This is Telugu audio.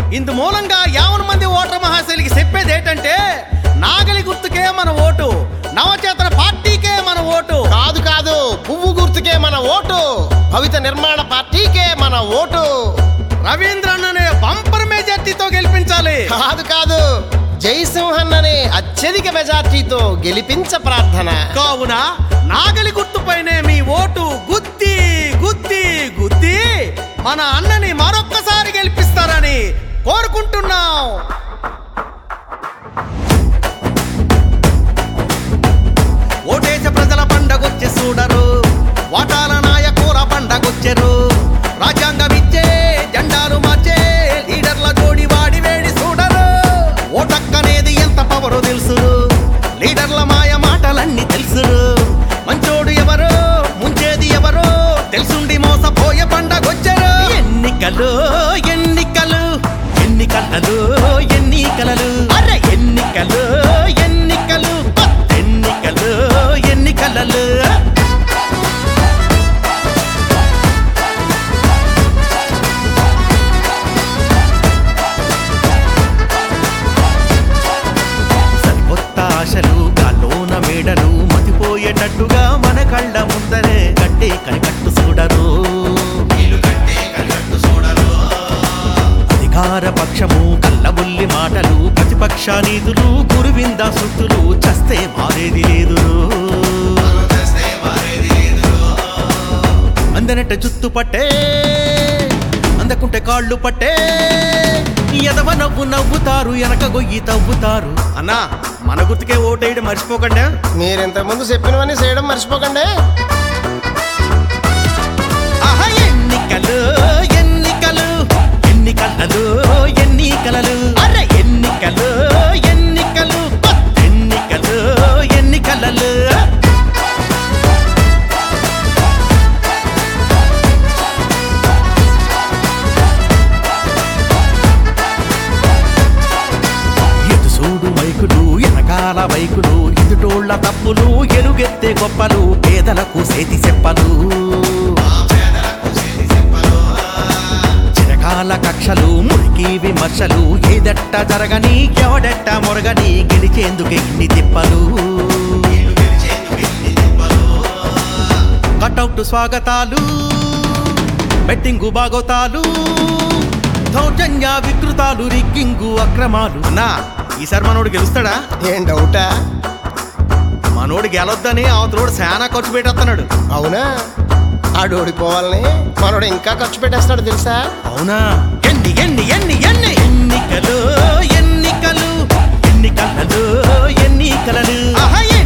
ఇందు మూలంగా యావన మంది ఓటర్ మహాశైలికి చెప్పేది ఏంటంటే నాగలి గుర్తుకే మన ఓటు నవచేతన పార్టీకే మన ఓటు కాదు కాదు పువ్వు గుర్తుకే మన ఓటు భవిత నిర్మాణ పార్టీకే మన ఓటు రవీంద్రన్ అనే బంపర్ మెజార్టీతో గెలిపించాలి కాదు కాదు జయసింహన్ అనే అత్యధిక మెజార్టీతో గెలిపించ ప్రార్థన కావున నాగలి గుర్తుపైనే మీ ఓటు గుద్ది గుద్ది గుద్ది మన అన్నని మరొక్కసారి గెలిపిస్తారని కోరుకుంటున్నాం ఓటేసే ప్రజల పండగొచ్చి చూడరు వాటాల నాయకూర పండగొచ్చెరు రాజ్యాంగం ఇచ్చే జెండాలు మార్చే లీడర్ల జోడి వాడి వేడి చూడరు ఓటక్కనేది ఎంత పవరో తెలుసు లీడర్ల మాయ మాటలన్నీ తెలుసు మంచోడు ఎవరు ముంచేది ఎవరు తెలుసుండి మోసపోయే పండగొచ్చారు ఎన్నికలు ఎన్నికలు ఎన్నికలు ఎన్నికలు అరే ఎన్నికలు ఎన్నికలు ఎన్నికలు ఎన్నికలలు సరికొత్త ఆశలు గాలోన మేడలు మతిపోయేటట్టుగా మన కళ్ళ ముందరే కట్టే కనికట్టు చూడరు అధికార పక్షము కల్లబుల్లి మాటలు ప్రతిపక్ష నీతులు గురువింద సుత్తులు చస్తే మారేది లేదు అందనట్ట జుత్తు పట్టే అందకుంటే కాళ్ళు పట్టే ఎదవ నవ్వు నవ్వుతారు వెనక గొయ్యి తవ్వుతారు అన్నా మన గుర్తుకే ఓటేయడం మర్చిపోకండి మీరు ఇంతకుముందు చెప్పినవన్నీ చేయడం మర్చిపోకండి ఆహా ఎన్నికలు ఎన్నికలు ఎన్నికలలు ఎన్నికలలు అరే ఎన్నికలు ఎన్నికలు ఎన్నికలు ఎన్నికలలు ఎటు చూడు మైకులు వెనకాల బైకులు ఎదుటోళ్ల తప్పులు ఎలుగెత్తే గొప్పలు పేదలకు సేతి చెప్పలు చిరకాల కక్షలు మురికి విమర్శలు ఏదట్ట జరగని ఎవడెట్ట మొరగని గెలిచేందుకు ఇన్ని తిప్పలు కటౌట్ స్వాగతాలు బెట్టింగు బాగోతాలు దౌర్జన్య వికృతాలు రిగ్గింగు అక్రమాలు అన్నా ఈసారి మనోడు గెలుస్తాడా ఏం డౌటా మనోడు గెలొద్దని అవతలోడు చాలా ఖర్చు పెట్టేస్తున్నాడు అవునా ఆడు ఓడిపోవాలని మనోడు ఇంకా ఖర్చు పెట్టేస్తాడు తెలుసా అవునా ఎన్ని ఎన్ని ఎన్ని ఎన్ని ఎన్నికలు ఎన్నికలు ఎన్నికలలు ఎన్నికలలు ఆహా